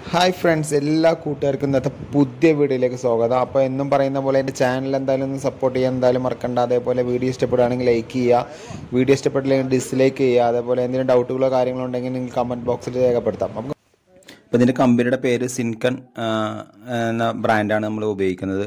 hi friends എല്ലാ കൂട്ടുകാർക്കും ഇന്നത്തെ പുതിയ വീഡിയോയിലേക്ക് സ്വാഗതം അപ്പോൾ എന്നും പറയുന്ന പോലെ എൻ്റെ ചാനൽ എന്തായാലും ഒന്ന് സപ്പോർട്ട് ചെയ്യാൻ എന്തായാലും മറക്കണ്ട അതേപോലെ വീഡിയോ ഇഷ്ടപ്പെടുകയാണെങ്കിൽ ലൈക്ക് ചെയ്യുക വീഡിയോ ഇഷ്ടപ്പെട്ടില്ലെങ്കിൽ ഡിസ്ലൈക്ക് ചെയ്യുക അതേപോലെ എന്തെങ്കിലും ഡൗട്ടുകളോ കാര്യങ്ങളോ ഉണ്ടെങ്കിൽ നിങ്ങൾ കമൻറ്റ് ബോക്സിൽ രേഖപ്പെടുത്താം നമുക്ക് അപ്പോൾ ഇതിൻ്റെ കമ്പനിയുടെ പേര് സിൻകൺ ആ, എന്ന ബ്രാൻഡാണ് നമ്മൾ ഉപയോഗിക്കുന്നത്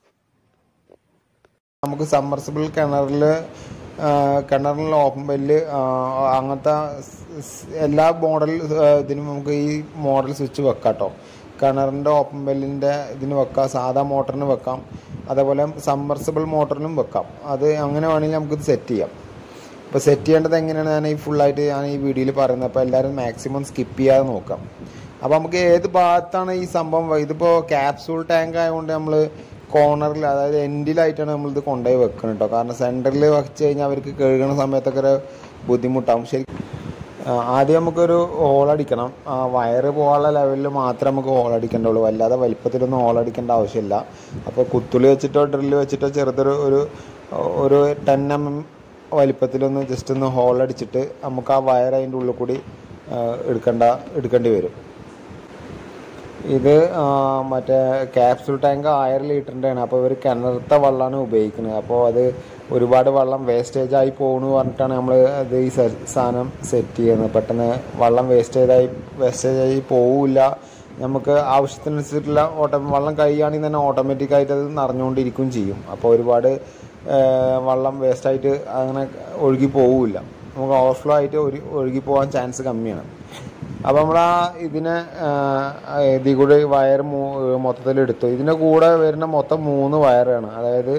നമുക്ക് സമ്മർസിബിൾ കിണറിൽ കിണറിൽ ഓപ്പൺ ബെല്ല് അങ്ങനത്തെ സ് സ് എല്ലാ മോഡൽ ഇതിനും നമുക്ക് ഈ മോഡൽ സ്വിച്ച് വെക്കാം കേട്ടോ കിണറിൻ്റെ ഓപ്പൺ ബെല്ലിൻ്റെ ഇതിന് വെക്കാം സാധാ മോട്ടറിന് വെക്കാം അതേപോലെ സമ്മർസിബിൾ മോട്ടറിനും വെക്കാം അത് അങ്ങനെ വേണമെങ്കിൽ നമുക്കിത് സെറ്റ് ചെയ്യാം അപ്പോൾ സെറ്റ് ചെയ്യേണ്ടത് എങ്ങനെയാണ് ഞാൻ ഈ ഫുള്ളായിട്ട് ഞാൻ ഈ വീഡിയോയിൽ പറയുന്നത് അപ്പോൾ എല്ലാവരും മാക്സിമം സ്കിപ്പ് ചെയ്യാതെ നോക്കാം അപ്പോൾ നമുക്ക് ഏത് ഭാഗത്താണ് ഈ സംഭവം വ- ഇതിപ്പോൾ ക്യാപ്സൂൾ ടാങ്ക് ആയതുകൊണ്ട് നമ്മൾ കോർണറിൽ അതായത് എൻഡിലായിട്ടാണ് നമ്മളിത് കൊണ്ടുപോയി വെക്കുന്നത് കേട്ടോ കാരണം സെൻറ്ററിൽ വെച്ച് കഴിഞ്ഞാൽ അവർക്ക് കഴുകണ സമയത്തൊക്കെ ഒരു ബുദ്ധിമുട്ടാവും ശരി ആ, ആദ്യം നമുക്കൊരു ഹോളടിക്കണം വയറ് പോകാനുള്ള ലെവലിൽ മാത്രമേ നമുക്ക് ഹോളടിക്കേണ്ടുള്ളൂ വല്ലാതെ വലിപ്പത്തിലൊന്നും ഹോളടിക്കേണ്ട ആവശ്യമില്ല അപ്പോൾ കുത്തുളി വെച്ചിട്ടോ ഡ്രില്ല് വെച്ചിട്ടോ ചെറുതൊരു ഒരു ഒരു ടെൻ എം എം വലിപ്പത്തിലൊന്ന് ജസ്റ്റ് ഒന്ന് ഹോളടിച്ചിട്ട് നമുക്ക് ആ വയർ അതിൻ്റെ ഉള്ളിൽ കൂടി ആ, എടുക്കേണ്ട എടുക്കേണ്ടി വരും ഇത് ആ, മറ്റേ ക്യാപ്സൂൾ ടാങ്ക് ആയിരം ലിറ്ററിൻ്റെയാണ് അപ്പോൾ ഇവർ കിണറത്തെ വെള്ളമാണ് ഉപയോഗിക്കുന്നത് അപ്പോൾ അത് ഒരുപാട് വെള്ളം വേസ്റ്റേജ് ആയി പോകുന്നു പറഞ്ഞിട്ടാണ് നമ്മൾ അത് ഈ സെ- സാധനം സെറ്റ് ചെയ്യുന്നത് പെട്ടെന്ന് വെള്ളം വേസ്റ്റേജ് ആയി വേസ്റ്റേജ് ആയി പോവില്ല നമുക്ക് ആവശ്യത്തിനനുസരിച്ചുള്ള ഓട്ടോ വെള്ളം കഴിയുകയാണെങ്കിൽ തന്നെ ഓട്ടോമാറ്റിക്കായിട്ട് അത് നിറഞ്ഞുകൊണ്ടിരിക്കുകയും ചെയ്യും അപ്പോൾ ഒരുപാട് ആ, വെള്ളം വേസ്റ്റായിട്ട് അങ്ങനെ ഒഴുകി പോവില്ല നമുക്ക് ഓവർഫ്ലോ ആയിട്ട് ഒരു ഒഴുകി പോകാൻ ചാൻസ് കമ്മിയാണ് അപ്പോൾ നമ്മൾ ആ ഇതിനെ ആ, ഇതിൽ കൂടെ വയർ മൊത്തത്തിൽ എടുത്തു ഇതിൻ്റെ കൂടെ വരുന്ന മൊത്തം മൂന്ന് വയറാണ് അതായത്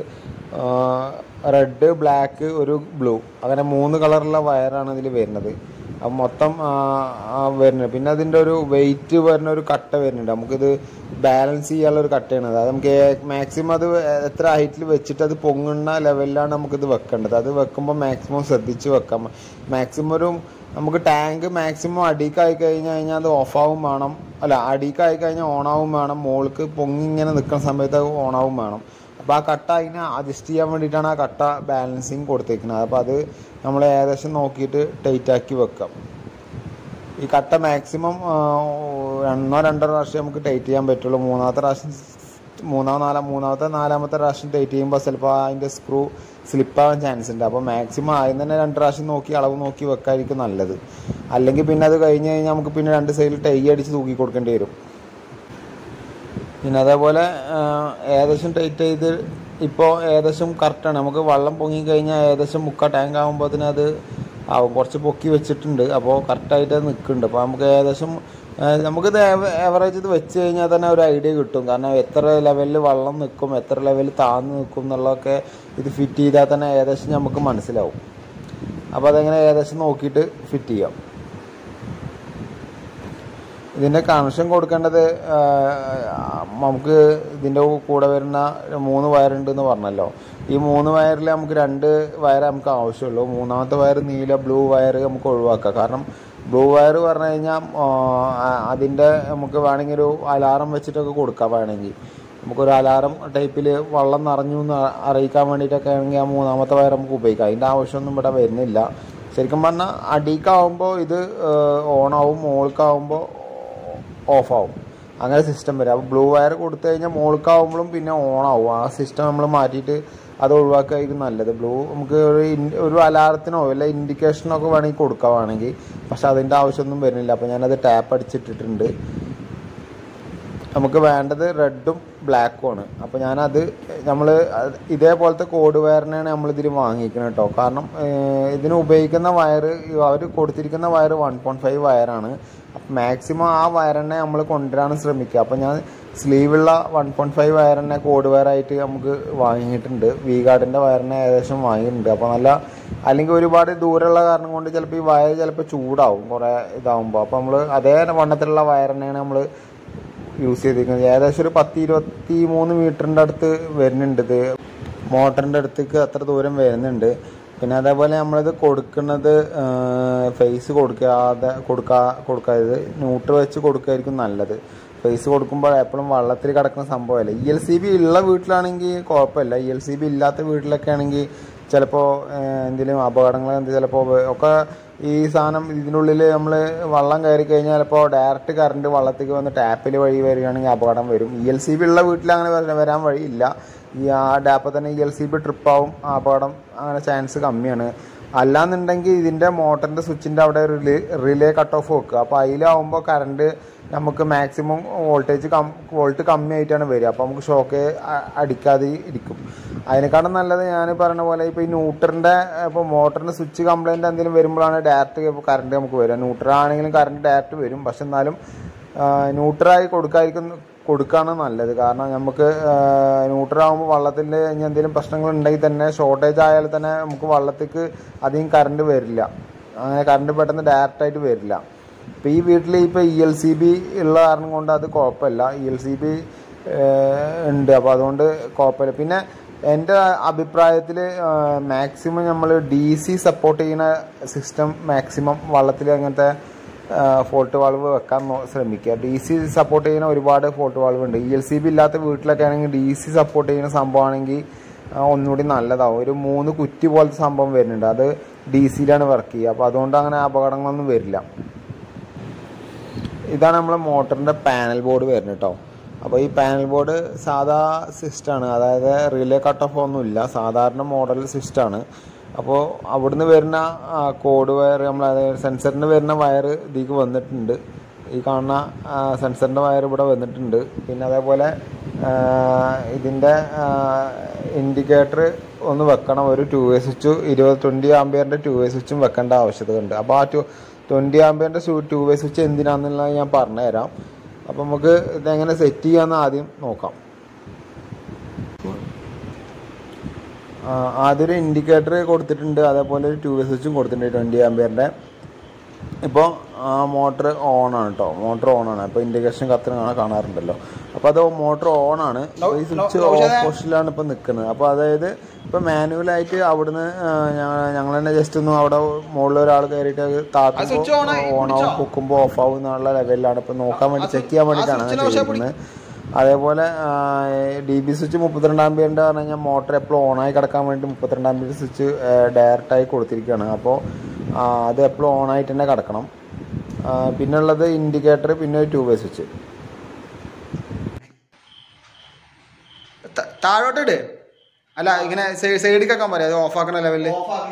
റെഡ് ബ്ലാക്ക് ഒരു ബ്ലൂ അങ്ങനെ മൂന്ന് കളറുള്ള വയറാണ് ഇതിൽ വരുന്നത് അപ്പം മൊത്തം ആ, ആ വരുന്നത് പിന്നെ അതിൻ്റെ ഒരു വെയിറ്റ് വരുന്ന ഒരു കട്ട വരുന്നുണ്ട് നമുക്കിത് ബാലൻസ് ചെയ്യാനുള്ള ഒരു കട്ടയാണ് അതായത് നമുക്ക് മാക്സിമം അത് എത്ര ഹൈറ്റിൽ വെച്ചിട്ട് അത് പൊങ്ങുന്ന ലെവലിലാണ് നമുക്കിത് വെക്കേണ്ടത് അത് വെക്കുമ്പോൾ മാക്സിമം ശ്രദ്ധിച്ച് വെക്കാം മാക്സിമം ഒരു നമുക്ക് ടാങ്ക് മാക്സിമം അടിക്കായി കഴിഞ്ഞ് കഴിഞ്ഞാൽ അത് ഓഫാവും വേണം അല്ല അടിക്കായി കഴിഞ്ഞാൽ ഓണാവും വേണം മോൾക്ക് പൊങ്ങി ഇങ്ങനെ നിൽക്കുന്ന സമയത്ത് അത് ഓണാവും വേണം അപ്പോൾ ആ കട്ട അതിനെ അഡ്ജസ്റ്റ് ചെയ്യാൻ വേണ്ടിയിട്ടാണ് ആ കട്ട ബാലൻസിങ് കൊടുത്തേക്കുന്നത് അപ്പോൾ അത് നമ്മൾ ഏകദേശം നോക്കിയിട്ട് ടൈറ്റ് ആക്കി വെക്കാം ഈ കട്ട മാക്സിമം ഒന്നോ രണ്ടോ പ്രാവശ്യം നമുക്ക് ടൈറ്റ് ചെയ്യാൻ പറ്റുള്ളൂ മൂന്നാമത്തെ പ്രാവശ്യം മൂന്നാമോ നാലാം മൂന്നാമത്തെ നാലാമത്തെ പ്രാവശ്യം ടൈറ്റ് ചെയ്യുമ്പോൾ ചിലപ്പോൾ അതിൻ്റെ സ്ക്രൂ സ്ലിപ്പാവാൻ ചാൻസ് ഉണ്ട് അപ്പോൾ മാക്സിമം ആദ്യം തന്നെ രണ്ട് പ്രാവശ്യം നോക്കി അളവ് നോക്കി വെക്കായിരിക്കും നല്ലത് അല്ലെങ്കിൽ പിന്നെ അത് കഴിഞ്ഞ് കഴിഞ്ഞാൽ നമുക്ക് പിന്നെ രണ്ട് സൈഡിൽ ടൈ അടിച്ച് തൂക്കി കൊടുക്കേണ്ടി വരും പിന്നെ അതേപോലെ ആ, ഏകദേശം ടൈറ്റ് ചെയ്ത് ഇപ്പോൾ ഏകദേശം കറക്റ്റാണ് നമുക്ക് വെള്ളം പൊങ്ങി കഴിഞ്ഞാൽ ഏകദേശം മുക്ക ടാങ്ക് ആകുമ്പോഴത്തേന് അത് ആവും കുറച്ച് പൊക്കി വെച്ചിട്ടുണ്ട് അപ്പോൾ കറക്റ്റായിട്ട് അത് നിൽക്കുന്നുണ്ട് അപ്പോൾ നമുക്ക് ഏകദേശം ആ, നമുക്കിത് ആവറേജ് ഇത് വെച്ച് കഴിഞ്ഞാൽ തന്നെ ഒരു ഐഡിയ കിട്ടും കാരണം എത്ര ലെവലിൽ വെള്ളം നിൽക്കും എത്ര ലെവലിൽ താഴ്ന്നു നിൽക്കും എന്നുള്ളതൊക്കെ ഇത് ഫിറ്റ് ചെയ്താൽ തന്നെ ഏകദേശം നമുക്ക് മനസ്സിലാവും അപ്പോൾ അതെങ്ങനെ ഏകദേശം നോക്കിയിട്ട് ഫിറ്റ് ചെയ്യാം ഇതിൻ്റെ കണക്ഷൻ കൊടുക്കേണ്ടത് ആ, നമുക്ക് ഇതിൻ്റെ കൂടെ വരുന്ന മൂന്ന് വയറുണ്ടെന്ന് പറഞ്ഞല്ലോ ഈ മൂന്ന് വയറിൽ നമുക്ക് രണ്ട് വയർ നമുക്ക് ആവശ്യമുള്ളൂ മൂന്നാമത്തെ വയർ നീല ബ്ലൂ വയർ നമുക്ക് ഒഴിവാക്കാം കാരണം ബ്ലൂ വയർ പറഞ്ഞു കഴിഞ്ഞാൽ അതിൻ്റെ നമുക്ക് വേണമെങ്കിൽ ഒരു അലാറം വെച്ചിട്ടൊക്കെ കൊടുക്കാം വേണമെങ്കിൽ നമുക്കൊരു അലാറം ടൈപ്പിൽ വെള്ളം നിറഞ്ഞു എന്ന് അറിയിക്കാൻ വേണ്ടിയിട്ടൊക്കെ ആണെങ്കിൽ ആ മൂന്നാമത്തെ വയർ നമുക്ക് ഉപയോഗിക്കാം അതിൻ്റെ ആവശ്യമൊന്നും ഇവിടെ വരുന്നില്ല ശരിക്കും പറഞ്ഞാൽ അടിക്കാവുമ്പോൾ ഇത് ഓണാവും മോൾക്കാവുമ്പോൾ ഓഫാവും അങ്ങനെ സിസ്റ്റം വരും അപ്പോൾ ബ്ലൂ വയർ കൊടുത്തു കഴിഞ്ഞാൽ മോൾക്കാവുമ്പോഴും പിന്നെ ഓണാവും ആ സിസ്റ്റം നമ്മൾ മാറ്റിയിട്ട് അത് ഒഴിവാക്കുകയായിരിക്കും നല്ലത് ബ്ലൂ നമുക്ക് ഒരു ഇൻ- ഒരു അലാറത്തിനോ വല്ല ഇൻഡിക്കേഷനോ ഒക്കെ വേണമെങ്കിൽ കൊടുക്കാൻ വേണമെങ്കിൽ പക്ഷെ അതിൻ്റെ ആവശ്യമൊന്നും വരുന്നില്ല അപ്പോൾ ഞാനത് ടാപ്പ് അടിച്ചിട്ടിട്ടുണ്ട് നമുക്ക് വേണ്ടത് റെഡും ബ്ലാക്കും ആണ് അപ്പോൾ ഞാനത് നമ്മൾ ഇതേപോലത്തെ കോഡ് വയറിനെയാണ് നമ്മളിതിൽ വാങ്ങിക്കുന്നത് കേട്ടോ കാരണം ഏഹ്, ഇതിന് ഉപയോഗിക്കുന്ന വയർ അവർ കൊടുത്തിരിക്കുന്ന വയർ വൺ പോയിൻറ്റ് ഫൈവ് വയറാണ് അപ്പം മാക്സിമം ആ വയർ തന്നെ നമ്മൾ കൊണ്ടുവരാൻ ശ്രമിക്കുക അപ്പോൾ ഞാൻ സ്ലീവുള്ള വൺ പോയിൻറ്റ് ഫൈവ് വയർ തന്നെ കോഡ് വയറായിട്ട് നമുക്ക് വാങ്ങിയിട്ടുണ്ട് വി ഗാർഡിൻ്റെ വയറിനെ ഏകദേശം വാങ്ങിയിട്ടുണ്ട് അപ്പോൾ നല്ല അല്ലെങ്കിൽ ഒരുപാട് ദൂരമുള്ള കാരണം കൊണ്ട് ചിലപ്പോൾ ഈ വയർ ചിലപ്പോൾ ചൂടാവും കുറേ ഇതാവുമ്പോൾ അപ്പോൾ നമ്മൾ അതേ വണ്ണത്തിലുള്ള വയർ തന്നെയാണ് നമ്മൾ യൂസ് ചെയ്തിരിക്കുന്നത് ഏകദേശം ഒരു പത്ത് ഇരുപത്തി മൂന്ന് മീറ്ററിൻ്റെ അടുത്ത് വരുന്നുണ്ട് ഇത് മോട്ടറിൻ്റെ അടുത്തേക്ക് അത്ര ദൂരം വരുന്നുണ്ട് പിന്നെ അതേപോലെ നമ്മളിത് കൊടുക്കുന്നത് ഫേസ് കൊടുക്കാതെ കൊടുക്കാ കൊടുക്കാതെ ന്യൂട്രൽ വെച്ച് കൊടുക്കുകയായിരിക്കും നല്ലത് ഫേസ് കൊടുക്കുമ്പോൾ എപ്പോഴും വെള്ളത്തിൽ കിടക്കുന്ന സംഭവമല്ല ഇ എൽ സി ബി ഉള്ള വീട്ടിലാണെങ്കിൽ കുഴപ്പമില്ല ഇ എൽ സി ബി ഇല്ലാത്ത വീട്ടിലൊക്കെ ആണെങ്കിൽ ചിലപ്പോൾ എന്തെങ്കിലും അപകടങ്ങൾ എന്ത് ചിലപ്പോൾ ഒക്കെ ഈ സാധനം ഇതിനുള്ളിൽ നമ്മൾ വെള്ളം കയറി കഴിഞ്ഞാൽ ചിലപ്പോൾ ഡയറക്റ്റ് കറണ്ട് വള്ളത്തേക്ക് വന്ന് ടാപ്പിൽ വഴി വരികയാണെങ്കിൽ അപകടം വരും ഇ എൽ സി ബി ഉള്ള വീട്ടിൽ അങ്ങനെ വര- വരാൻ വഴിയില്ല ഈ ആ ഡാപ്പിൽ തന്നെ ഇ എൽ സി ബി ട്രിപ്പാവും അപകടം അങ്ങനെ ചാൻസ് കമ്മിയാണ് അല്ലാന്നുണ്ടെങ്കിൽ ഇതിൻ്റെ മോട്ടറിൻ്റെ സ്വിച്ചിൻ്റെ അവിടെ റിലേ റിലേ കട്ട് ഓഫ് വെക്കുക അപ്പോൾ അതിലാവുമ്പോൾ കറണ്ട് നമുക്ക് മാക്സിമം വോൾട്ടേജ് കം വോൾട്ട് കമ്മി ആയിട്ടാണ് വരിക അപ്പോൾ നമുക്ക് ഷോക്ക് അടിക്കാതെ ഇരിക്കും അതിനെക്കാളും നല്ലത് ഞാൻ പറഞ്ഞ പോലെ ഇപ്പോൾ ഈ ന്യൂട്ടറിൻ്റെ ഇപ്പോൾ മോട്ടറിൻ്റെ സ്വിച്ച് കംപ്ലൈൻറ്റ് എന്തെങ്കിലും വരുമ്പോഴാണ് ഡയറക്റ്റ് ഇപ്പോൾ കറണ്ട് നമുക്ക് വരിക ന്യൂട്രൽ ആണെങ്കിലും കറണ്ട് ഡയറക്റ്റ് വരും പക്ഷെ എന്നാലും ന്യൂട്രലായി കൊടുക്കാതിരിക്കും കൊടുക്കുകയാണ് നല്ലത് കാരണം നമുക്ക് ന്യൂട്രലാകുമ്പോൾ വള്ളത്തിൽ ഇനി എന്തെങ്കിലും പ്രശ്നങ്ങൾ ഉണ്ടെങ്കിൽ തന്നെ ഷോർട്ടേജ് ആയാൽ തന്നെ നമുക്ക് വള്ളത്തേക്ക് അധികം കറണ്ട് വരില്ല അങ്ങനെ കറണ്ട് പെട്ടെന്ന് ഡയറക്റ്റ് ആയിട്ട് വരില്ല ഇപ്പോൾ ഈ വീട്ടിൽ ഇപ്പോൾ ഇ എൽ സി ബി ഉള്ള കാരണം കൊണ്ട് അത് കുഴപ്പമില്ല ഇ എൽ സി ബി ഉണ്ട് അപ്പോൾ അതുകൊണ്ട് കുഴപ്പമില്ല പിന്നെ എൻ്റെ അഭിപ്രായത്തിൽ മാക്സിമം നമ്മൾ ഡി സി സപ്പോർട്ട് ചെയ്യുന്ന സിസ്റ്റം മാക്സിമം വള്ളത്തിൽ അങ്ങനത്തെ ഫോൾട്ട് വാൾവ് വെക്കാൻ നോ- ശ്രമിക്കുക ഡി സി സപ്പോർട്ട് ചെയ്യുന്ന ഒരുപാട് ഫോൾട്ട് വാൾവ് ഉണ്ട് ഇ എൽ സി ബി ഇല്ലാത്ത വീട്ടിലൊക്കെ ആണെങ്കിൽ ഡി സി സപ്പോർട്ട് ചെയ്യുന്ന സംഭവമാണെങ്കിൽ ആ, ഒന്നുകൂടി നല്ലതാവും ഒരു മൂന്ന് കുറ്റി പോലത്തെ സംഭവം വരുന്നുണ്ട് അത് ഡി സിയിലാണ് വർക്ക് ചെയ്യുക അപ്പോൾ അതുകൊണ്ട് അങ്ങനെ അപകടങ്ങളൊന്നും വരില്ല ഇതാണ് നമ്മളെ മോട്ടറിൻ്റെ പാനൽ ബോർഡ് വരുന്നത് കേട്ടോ അപ്പോൾ ഈ പാനൽ ബോർഡ് സാധാ സിസ്റ്റമാണ് അതായത് റിലേ കട്ട് ഓഫ് ഒന്നുമില്ല സാധാരണ മോഡൽ സിസ്റ്റമാണ് അപ്പോൾ അവിടുന്ന് വരുന്ന കോഡ് വയർ നമ്മൾ അതായത് സെൻസറിന് വരുന്ന വയർ ഇതിലേക്ക് വന്നിട്ടുണ്ട് ഈ കാണുന്ന സെൻസറിൻ്റെ വയർ ഇവിടെ വന്നിട്ടുണ്ട് പിന്നെ അതേപോലെ ഇതിൻ്റെ ഇൻഡിക്കേറ്റർ ഒന്ന് വെക്കണം ഒരു ടു വേ സ്വിച്ച് ഇരുപത് ട്വൻറ്റി ആംബിയറിൻ്റെ ടു വേ സ്വിച്ചും വെക്കേണ്ട ആവശ്യകത ഉണ്ട് അപ്പോൾ ആ ടു ട്വൻറ്റി ആംബിയറിൻ്റെ ടു വേ സ്വിച്ച് എന്തിനാണെന്നുള്ളത് ഞാൻ പറഞ്ഞുതരാം അപ്പോൾ നമുക്ക് ഇതെങ്ങനെ സെറ്റ് ചെയ്യാമെന്ന് ആദ്യം നോക്കാം ആ, ആദ്യം ഒരു ഇൻഡിക്കേറ്റർ കൊടുത്തിട്ടുണ്ട് അതേപോലെ ഒരു ടു വേ സ്വിച്ചും കൊടുത്തിട്ടുണ്ട് ട്വൻറ്റി ആംബിയറിൻ്റെ ഇപ്പോൾ ആ മോട്ടർ ഓൺ ആണ് കേട്ടോ മോട്ടർ ഓൺ ആണ് അപ്പോൾ ഇൻഡിക്കേഷൻ കത്തിന് കാണാൻ കാണാറുണ്ടല്ലോ അപ്പോൾ അത് മോട്ടർ ഓൺ ആണ് അപ്പോൾ ഈ സ്വിച്ച് ഓഫ് പൊസിഷനിലാണ് ഇപ്പോൾ നിൽക്കുന്നത് അപ്പോൾ അതായത് ഇപ്പോൾ മാനുവലായിട്ട് അവിടുന്ന് ഞങ്ങൾ തന്നെ ജസ്റ്റ് ഒന്ന് അവിടെ മുകളിൽ ഒരാൾ കയറിയിട്ട് അത് താത്തുമ്പോൾ ഓൺ ആവും കുക്കുമ്പോൾ ഓഫ് ആവും എന്നുള്ള ലെവലിലാണ് ഇപ്പോൾ നോക്കാൻ വേണ്ടി ചെക്ക് ചെയ്യാൻ വേണ്ടിയിട്ടാണ് അങ്ങനെ ചെയ്തിരിക്കുന്നത് അതേപോലെ ഡി ബി സ്വിച്ച് മുപ്പത്തിരണ്ടാം ബിയറിൻ്റെ പറഞ്ഞു കഴിഞ്ഞാൽ മോട്ടർ എപ്പോഴും ഓണായി കിടക്കാൻ വേണ്ടി മുപ്പത്തിരണ്ടാം ബിയർ സ്വിച്ച് ഡയറക്റ്റായി കൊടുത്തിരിക്കുകയാണ് അപ്പോൾ ആ, അത് എപ്പോഴും ഓണായിട്ട് തന്നെ കിടക്കണം ആ, പിന്നുള്ളത് ഇൻഡിക്കേറ്റർ പിന്നെ ഒരു ടൂ വേ സ്വിച്ച് താഴോട്ട് ഇട് അല്ല ഇങ്ങനെ സൈഡിൽ വെക്കാൻ പറയാം അത് ഓഫ് ആക്കണ ലെവലില്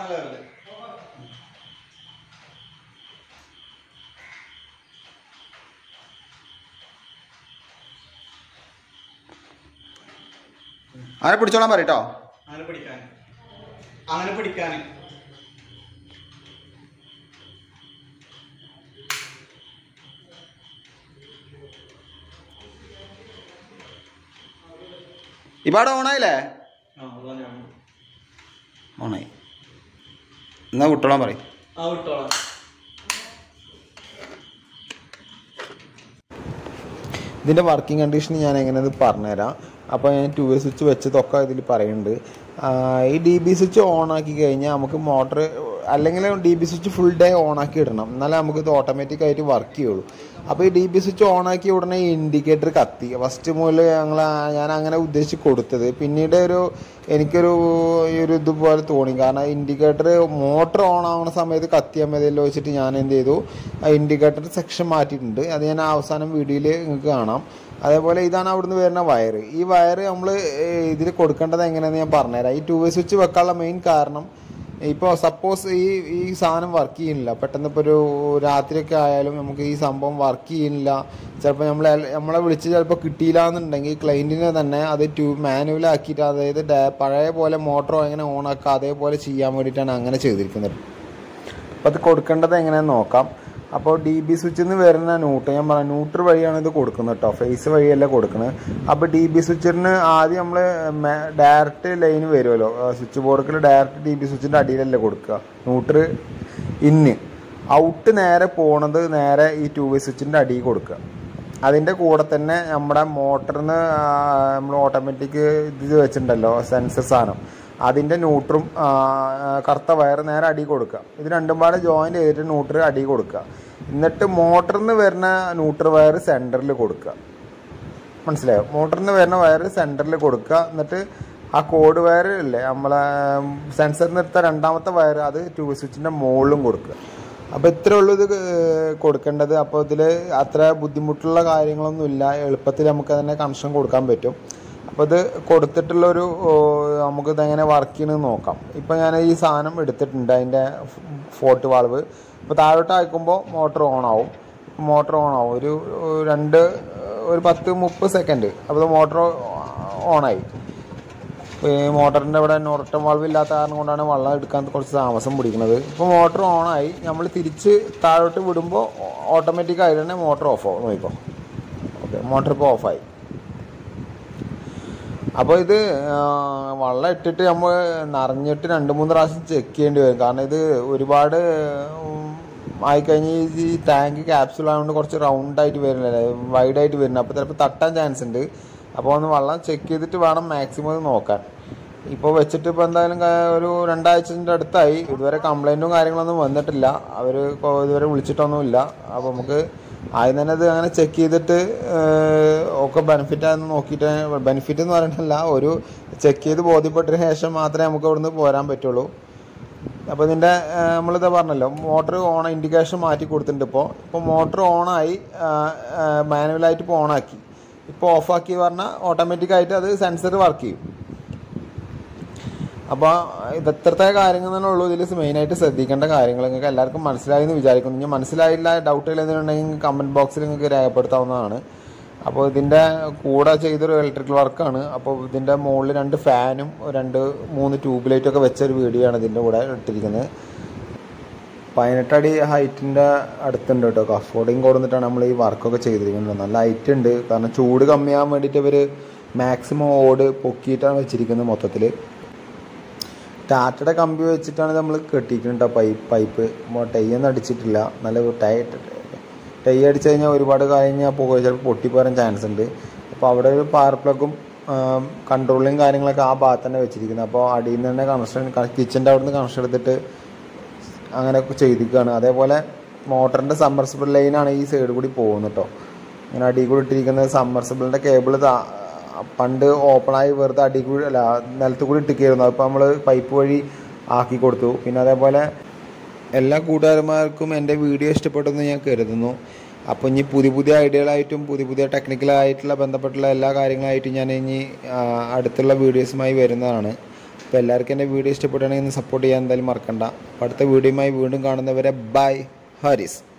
അങ്ങനെ പിടിച്ചോളാൻ പറയട്ടോ അങ്ങനെ പിടിക്കാൻ അങ്ങനെ പിടിക്കാൻ ഇപ്പാടെ ഓണായില്ലേ ആ അതാ ഞാൻ ഓണായി എന്നാ വിട്ടോളാൻ പറയും ആ വിട്ടോളാം ഇതിൻ്റെ വർക്കിംഗ് കണ്ടീഷൻ ഞാൻ എങ്ങനെയത് പറഞ്ഞുതരാം അപ്പോൾ ഞാൻ ടു വേ സ്വിച്ച് വെച്ചതൊക്കെ ഇതിൽ പറയുന്നുണ്ട് ആ, ഈ ഡി ബി സ്വിച്ച് ഓൺ ആക്കി കഴിഞ്ഞാൽ നമുക്ക് മോട്ടർ അല്ലെങ്കിൽ D B switch full day on ആക്കി ഇടണം എന്നാലേ നമുക്ക് ഇത് ഓട്ടോമാറ്റിക് ആയിട്ട് വർക്ക് ചെയ്യുള്ളൂ അപ്പോൾ ഈ ഡി ബി സ്വിച്ച് ഓൺ ആക്കി ഉടനെ ഈ ഇൻഡിക്കേറ്റർ കത്തി ഫസ്റ്റ് മുതൽ ഞങ്ങൾ ഞാൻ അങ്ങനെ ഉദ്ദേശിച്ച് കൊടുത്തത് പിന്നീട് ഒരു എനിക്കൊരു ഈ ഒരു ഇതുപോലെ തോന്നി കാരണം ഇൻഡിക്കേറ്റർ മോട്ടർ ഓൺ ആവുന്ന സമയത്ത് കത്തിയാൽ മതിയല്ലോ വെച്ചിട്ട് ഞാൻ എന്ത് ചെയ്തു ആ ഇൻഡിക്കേറ്റർ സെക്ഷൻ മാറ്റിയിട്ടുണ്ട് അത് ഞാൻ അവസാനം വീഡിയോയിൽ നിങ്ങൾക്ക് കാണാം അതേപോലെ ഇതാണ് അവിടുന്ന് വരുന്ന വയർ ഈ വയർ നമ്മൾ ഇതിൽ കൊടുക്കേണ്ടത് എങ്ങനെയാണെന്ന് ഞാൻ പറഞ്ഞുതരാം ഈ ടു വേ സ്വിച്ച് വെക്കാനുള്ള മെയിൻ കാരണം ഇപ്പോൾ സപ്പോസ് ഈ ഈ സാധനം വർക്ക് ചെയ്യുന്നില്ല പെട്ടെന്ന് ഇപ്പോൾ ഒരു രാത്രിയൊക്കെ ആയാലും നമുക്ക് ഈ സംഭവം വർക്ക് ചെയ്യുന്നില്ല ചിലപ്പോൾ നമ്മൾ നമ്മളെ വിളിച്ച് ചിലപ്പോൾ കിട്ടിയില്ല എന്നുണ്ടെങ്കിൽ ക്ലൈൻറ്റിനെ തന്നെ അത് ട്യൂ മാനുവലാക്കിയിട്ട് അതായത് ഡാ- പഴയ പോലെ മോട്ടറോ എങ്ങനെ ഓൺ ആക്കുക അതേപോലെ ചെയ്യാൻ വേണ്ടിയിട്ടാണ് അങ്ങനെ ചെയ്തിരിക്കുന്നത് അപ്പോൾ അത് കൊടുക്കേണ്ടത് എങ്ങനെയാണെന്ന് നോക്കാം അപ്പോൾ ഡി ബി സ്വിച്ചിൽ നിന്ന് വരുന്ന ന്യൂട്ട് ഞാൻ പറയാം ന്യൂട്രൽ വഴിയാണ് ഇത് കൊടുക്കുന്നത് കേട്ടോ ഫേസ് വഴിയല്ല കൊടുക്കുന്നത് അപ്പോൾ ഡി ബി സ്വിച്ചറിന് ആദ്യം നമ്മൾ ഡയറക്റ്റ് ലൈൻ വരുമല്ലോ സ്വിച്ച് ബോർഡിൽ ഡയറക്റ്റ് ഡി ബി സ്വിച്ചിൻ്റെ അടിയിലല്ലേ കൊടുക്കുക ന്യൂട്രൽ ഇന്ന് ഔട്ട് നേരെ പോണത് നേരെ ഈ ടു വേ സ്വിച്ചിൻ്റെ അടിയിൽ കൊടുക്കുക അതിൻ്റെ കൂടെ തന്നെ നമ്മുടെ മോട്ടറിന് നമ്മൾ ഓട്ടോമാറ്റിക് ഇത് വെച്ചിട്ടുണ്ടല്ലോ സെൻസർ സാധനം അതിൻ്റെ ന്യൂട്രും ആ, കറുത്ത വയർ നേരെ അടി കൊടുക്കുക ഇത് രണ്ടും പാടെ ജോയിൻ ചെയ്തിട്ട് ന്യൂട്രൽ അടി കൊടുക്കുക എന്നിട്ട് മോട്ടറിൽ നിന്ന് വരുന്ന ന്യൂട്രൽ വയർ സെൻറ്ററിൽ കൊടുക്കുക മനസ്സിലായോ മോട്ടറിൽ നിന്ന് വരുന്ന വയർ സെൻറ്ററിൽ കൊടുക്കുക എന്നിട്ട് ആ കോഡ് വയർ ഇല്ലേ നമ്മളെ സെൻസറിൽ നിന്ന് എടുത്ത രണ്ടാമത്തെ വയർ അത് ടൂ സ്വിച്ചിൻ്റെ മുകളിലും കൊടുക്കുക അപ്പോൾ ഇത്രേ ഉള്ളൂ ഇത് ഏഹ് കൊടുക്കേണ്ടത് അപ്പോൾ ഇതിൽ അത്ര ബുദ്ധിമുട്ടുള്ള കാര്യങ്ങളൊന്നുമില്ല എളുപ്പത്തിൽ നമുക്ക് തന്നെ കണക്ഷൻ കൊടുക്കാൻ പറ്റും അപ്പോൾ ഇത് കൊടുത്തിട്ടുള്ളൊരു ഓ, നമുക്ക് ഇതെങ്ങനെ വർക്ക് ചെയ്യണമെന്ന് നോക്കാം ഇപ്പോൾ ഞാൻ ഈ സാധനം എടുത്തിട്ടുണ്ട് അതിൻ്റെ ഫോർട്ട് വാൾവ് ഇപ്പോൾ താഴോട്ട് അയക്കുമ്പോൾ മോട്ടർ ഓൺ ആവും മോട്ടർ ഓൺ ആവും ഒരു ഒരു രണ്ട് ഒരു പത്ത് മുപ്പത് സെക്കൻഡ് അപ്പോൾ മോട്ടർ ഓണായി ഈ മോട്ടറിൻ്റെ ഇവിടെ നോർട്ടൺ വാൾവ് ഇല്ലാത്ത കാരണം കൊണ്ടാണ് വെള്ളം എടുക്കാൻ കുറച്ച് താമസം പിടിക്കുന്നത് ഇപ്പോൾ മോട്ടർ ഓണായി നമ്മൾ തിരിച്ച് താഴോട്ട് വിടുമ്പോൾ ഓട്ടോമാറ്റിക് ആയിട്ട് തന്നെ മോട്ടർ ഓഫ് ആവും നോക്കിക്കോ ഓക്കെ മോട്ടർ ഇപ്പോൾ ഓഫായി അപ്പോൾ ഇത് ആ, വെള്ളം ഇട്ടിട്ട് നമ്മൾ നിറഞ്ഞിട്ട് രണ്ട് മൂന്ന് പ്രാവശ്യം ചെക്ക് ചെയ്യേണ്ടി വരും കാരണം ഇത് ഒരുപാട് ഉം, ആയിക്കഴിഞ്ഞ് ഈ ടാങ്ക് ക്യാപ്സുൾ ആയതുകൊണ്ട് കുറച്ച് റൗണ്ട് ആയിട്ട് വരുന്നില്ല വൈഡ് ആയിട്ട് വരുന്നത് അപ്പോൾ ചിലപ്പോൾ തട്ടാൻ ചാൻസ് ഉണ്ട് അപ്പോൾ ഒന്ന് വെള്ളം ചെക്ക് ചെയ്തിട്ട് വേണം മാക്സിമം ഇത് നോക്കാൻ ഇപ്പോൾ വെച്ചിട്ട് ഇപ്പോൾ എന്തായാലും ക- ഒരു രണ്ടാഴ്ചൻ്റെ അടുത്തായി ഇതുവരെ കംപ്ലൈൻറ്റും കാര്യങ്ങളൊന്നും വന്നിട്ടില്ല അവർ ഇതുവരെ വിളിച്ചിട്ടൊന്നുമില്ല അപ്പോൾ നമുക്ക് ആദ്യം തന്നെ ഇത് അങ്ങനെ ചെക്ക് ചെയ്തിട്ട് ഏഹ്, ഒക്കെ ബെനിഫിറ്റ് ആണെന്ന് നോക്കിയിട്ട് ബെനിഫിറ്റ് എന്ന് പറയണല്ല ഒരു ചെക്ക് ചെയ്ത് ബോധ്യപ്പെട്ടതിന് ശേഷം മാത്രമേ നമുക്ക് ഇവിടുന്ന് പോരാൻ പറ്റുള്ളൂ അപ്പോൾ ഇതിൻ്റെ നമ്മളിത് പറഞ്ഞല്ലോ മോട്ടർ ഓൺ ഇൻഡിക്കേഷൻ മാറ്റി കൊടുത്തിട്ടുണ്ട് ഇപ്പോൾ ഇപ്പോൾ മോട്ടർ ഓണായി മാനുവലായിട്ട് ഇപ്പോൾ ഓണാക്കി ഇപ്പോൾ ഓഫാക്കി പറഞ്ഞാൽ ഓട്ടോമാറ്റിക്കായിട്ട് അത് സെൻസർ വർക്ക് ചെയ്യും അപ്പോൾ ഇത് ഇത്രത്തെ കാര്യങ്ങൾ തന്നെ ഉള്ളൂ ഇതിൽ മെയിനായിട്ട് ശ്രദ്ധിക്കേണ്ട കാര്യങ്ങൾ നിങ്ങൾക്ക് എല്ലാവർക്കും മനസ്സിലായി എന്ന് വിചാരിക്കുന്നു ഇനി മനസ്സിലായില്ല ഡൗട്ടുകൾ എന്തെങ്കിലും കമൻറ്റ് ബോക്സിൽ നിങ്ങൾക്ക് രേഖപ്പെടുത്താവുന്നതാണ് അപ്പോൾ ഇതിൻ്റെ കൂടെ ചെയ്തൊരു ഇലക്ട്രിക്കൽ വർക്കാണ് അപ്പോൾ ഇതിൻ്റെ മുകളിൽ രണ്ട് ഫാനും രണ്ട് മൂന്ന് ട്യൂബ് ലൈറ്റൊക്കെ വെച്ചൊരു വീഡിയോ ആണ് ഇതിൻ്റെ കൂടെ ഇട്ടിരിക്കുന്നത് പതിനെട്ടടി ഹൈറ്റിൻ്റെ അടുത്തുണ്ട് കേട്ടോ കഫോർഡിങ് കൊടുത്തിട്ടാണ് നമ്മൾ ഈ വർക്കൊക്കെ ചെയ്തിരിക്കുന്നത് നല്ല ഹൈറ്റ് ഉണ്ട് കാരണം ചൂട് കമ്മിയാകാൻ വേണ്ടിയിട്ട് ഇവർ മാക്സിമം ഓട് പൊക്കിയിട്ടാണ് വെച്ചിരിക്കുന്നത് മൊത്തത്തിൽ ടാറ്റയുടെ കമ്പി വെച്ചിട്ടാണ് നമ്മൾ കെട്ടിയിരിക്കുന്നത് പൈപ്പ് പൈപ്പ് ടൈയൊന്നും അടിച്ചിട്ടില്ല നല്ല ടൈ ടൈ അടിച്ചു കഴിഞ്ഞാൽ ഒരുപാട് കഴിഞ്ഞാൽ പുക ചിലപ്പോൾ പൊട്ടിപ്പോരാൻ ചാൻസ് ഉണ്ട് അപ്പോൾ അവിടെ ഒരു പവർ പ്ലഗും കൺട്രോളിങ് കാര്യങ്ങളൊക്കെ ആ ഭാഗത്ത് തന്നെ വെച്ചിരിക്കുന്നത് അപ്പോൾ അടിയിൽ നിന്ന് തന്നെ കണക്ഷൻ കിച്ചൻ്റെ അവിടെ നിന്ന് കണക്ഷൻ എടുത്തിട്ട് അങ്ങനെ ചെയ്തിരിക്കുകയാണ് അതേപോലെ മോട്ടറിൻ്റെ സമ്മർസിബിൾ ലൈനാണ് ഈ സൈഡ് കൂടി പോകുന്നത് കേട്ടോ ഇങ്ങനെ അടിയിൽ കൂടി ഇട്ടിരിക്കുന്ന സമ്മർസിബിളിൻ്റെ കേബിൾ പണ്ട് ഓപ്പണായി വെറുതെ അടി കൂടി അല്ല നിലത്ത് കൂടി ഇട്ടിക്കായിരുന്നു അപ്പോൾ നമ്മൾ പൈപ്പ് വഴി ആക്കി കൊടുത്തു പിന്നെ അതേപോലെ എല്ലാ കൂട്ടുകാരന്മാർക്കും എൻ്റെ വീഡിയോ ഇഷ്ടപ്പെട്ടെന്ന് ഞാൻ കരുതുന്നു അപ്പോൾ ഇനി പുതിയ പുതിയ ഐഡിയകളായിട്ടും പുതിയ പുതിയ ടെക്നിക്കലായിട്ടുള്ള ബന്ധപ്പെട്ടുള്ള എല്ലാ കാര്യങ്ങളായിട്ടും ഞാൻ ഇനി ആ, അടുത്തുള്ള വീഡിയോസുമായി വരുന്നതാണ് അപ്പോൾ എല്ലാവർക്കും എൻ്റെ വീഡിയോ ഇഷ്ടപ്പെടുകയാണെങ്കിൽ ഒന്ന് സപ്പോർട്ട് ചെയ്യാൻ എന്തായാലും മറക്കണ്ട അപ്പോൾ അടുത്ത വീഡിയോയുമായി വീണ്ടും കാണുന്നവരെ ബൈ ഹാരിസ്